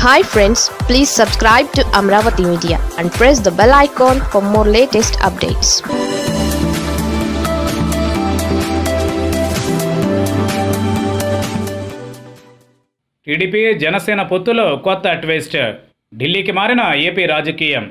hi friends please subscribe to Amaravati media and press the bell icon for more latest updates TDP Janasena పొత్తులో కొత్త twist ఢిల్లీకి మారిన AP రాజకీయం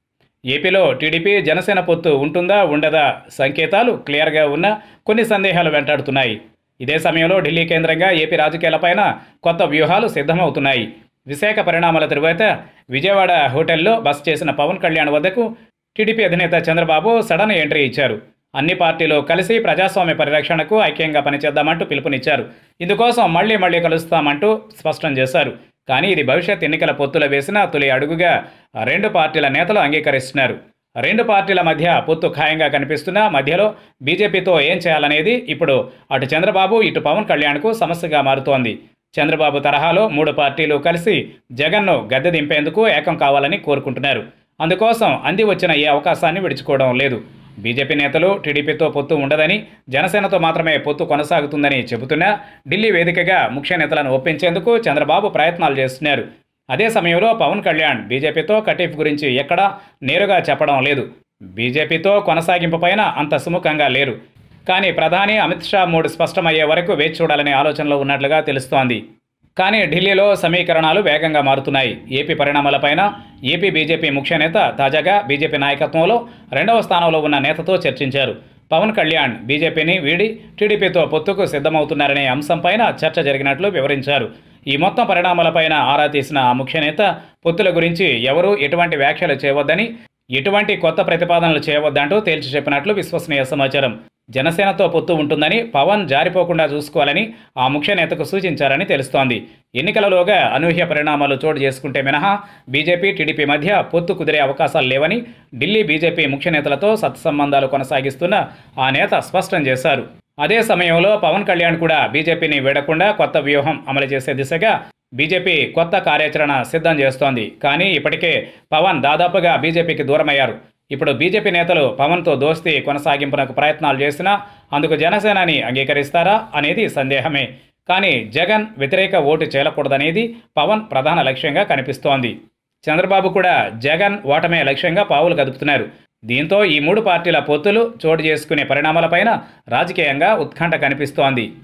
ఏపీలో టీడీపీ జనసేన పొత్తు ఉంటుందా ఉండదా సంకేతాలు క్లియర్గా ఉన్న కొన్ని సందేహాలు వెంటాడుతున్నాయి ఇదే సమయంలో ఢిల్లీ కేంద్రంగా ఏపీ రాజకీయాలపైన కొత్త వ్యూహాలు సిద్ధమవుతున్నాయి విశాఖ పరిణామాల తరువాత విజయవాడ హోటల్లో బస చేసిన పవన్ కళ్యాణ్ వద్దకు టీడీపీ అధినేత చంద్రబాబు సడన్ ఎంట్రీ ఇచ్చారు అన్ని పార్టీలు కలిసి ప్రజాస్వామ్య పరిరక్షణకు ఐక్యంగా పనిచేద్దామంటూ పిలుపునిచ్చారు ఇందుకోసం మళ్లీ మళ్లీ కలుస్తామంటూ స్పష్టం చేశారు కానీ ఇది భవిష్యత్ ఎన్నికల పొత్తుల వేసిన తొలి అడుగుగా రెండు పార్టీల నేతలు అంగీకరిస్తున్నారు రెండు పార్టీల మధ్య పొత్తు ఖాయంగా కనిపిస్తున్నా మధ్యలో బీజేపీతో ఏం చేయాలనేది ఇప్పుడు అటు చంద్రబాబు ఇటు పవన్ కళ్యాణ్కు సమస్యగా మారుతోంది చంద్రబాబు తరహాలో మూడు పార్టీలు కలిసి జగన్ను గద్దె దింపేందుకు ఏకం కావాలని కోరుకుంటున్నారు అందుకోసం అంది వచ్చిన ఏ అవకాశాన్ని విడుచుకోవడం లేదు బీజేపీ నేతలు టీడీపీతో పొత్తు ఉండదని జనసేనతో మాత్రమే పొత్తు కొనసాగుతుందని చెబుతున్నా ఢిల్లీ వేదికగా ముఖ్య నేతలను ఒప్పించేందుకు చంద్రబాబు ప్రయత్నాలు చేస్తున్నారు అదే సమయంలో పవన్ కళ్యాణ్ బీజేపీతో కటీఫ్ గురించి ఎక్కడా నేరుగా చెప్పడం లేదు బీజేపీతో కొనసాగింపు పైన అంత సుముఖంగా లేరు కానీ ప్రధాని అమిత్ షా మూడు స్పష్టమయ్యే వరకు వేచి చూడాలనే ఆలోచనలో ఉన్నట్లుగా తెలుస్తోంది కానీ ఢిల్లీలో సమీకరణాలు వేగంగా మారుతున్నాయి ఏపీ పరిణామాలపైన ఏపీ బీజేపీ ముఖ్య నేత తాజాగా బీజేపీ నాయకత్వంలో రెండవ స్థానంలో ఉన్న నేతతో చర్చించారు పవన్ కళ్యాణ్ బీజేపీని వీడి టీడీపీతో పొత్తుకు సిద్ధమవుతున్నారనే అంశంపైన చర్చ జరిగినట్లు వివరించారు ఈ మొత్తం పరిణామాలపైన ఆరా తీసిన ఆ ముఖ్య నేత పొత్తుల గురించి ఎవరూ ఎటువంటి వ్యాఖ్యలు చేయవద్దని ఎటువంటి కొత్త ప్రతిపాదనలు చేయవద్దంటూ తేల్చి చెప్పినట్లు విశ్వసనీయ సమాచారం జనసేనతో పొత్తు ఉంటుందని పవన్ జారిపోకుండా చూసుకోవాలని ఆ ముఖ్య నేతకు సూచించారని తెలుస్తోంది ఎన్నికలలోగా అనూహ్య పరిణామాలు చోటు చేసుకుంటే మినహా బీజేపీ టీడీపీ మధ్య పొత్తు కుదిరే అవకాశాలు లేవని ఢిల్లీ బీజేపీ ముఖ్య నేతలతో సత్సంబంధాలు కొనసాగిస్తున్న ఆ నేత స్పష్టం చేశారు అదే సమయంలో పవన్ కళ్యాణ్ కూడా బీజేపీని వీడకుండా కొత్త వ్యూహం అమలు చేసే దిశగా బీజేపీ కొత్త కార్యాచరణ సిద్ధం చేస్తోంది కానీ ఇప్పటికే పవన్ దాదాపుగా బీజేపీకి దూరమయ్యారు ఇప్పుడు బీజేపీ నేతలు పవన్తో దోస్తీ కొనసాగింపునకు ప్రయత్నాలు చేసినా అందుకు జనసేనని అంగీకరిస్తారా అనేది సందేహమే కానీ జగన్ వ్యతిరేక ఓటు చేయకూడదనేది పవన్ ప్రధాన లక్ష్యంగా కనిపిస్తోంది చంద్రబాబు కూడా జగన్ ఓటమే లక్ష్యంగా పావులు కదుపుతున్నారు దీంతో ఈ మూడు పార్టీల పొత్తులు చోటు చేసుకునే పరిణామాలపైన రాజకీయంగా ఉత్కంఠ కనిపిస్తోంది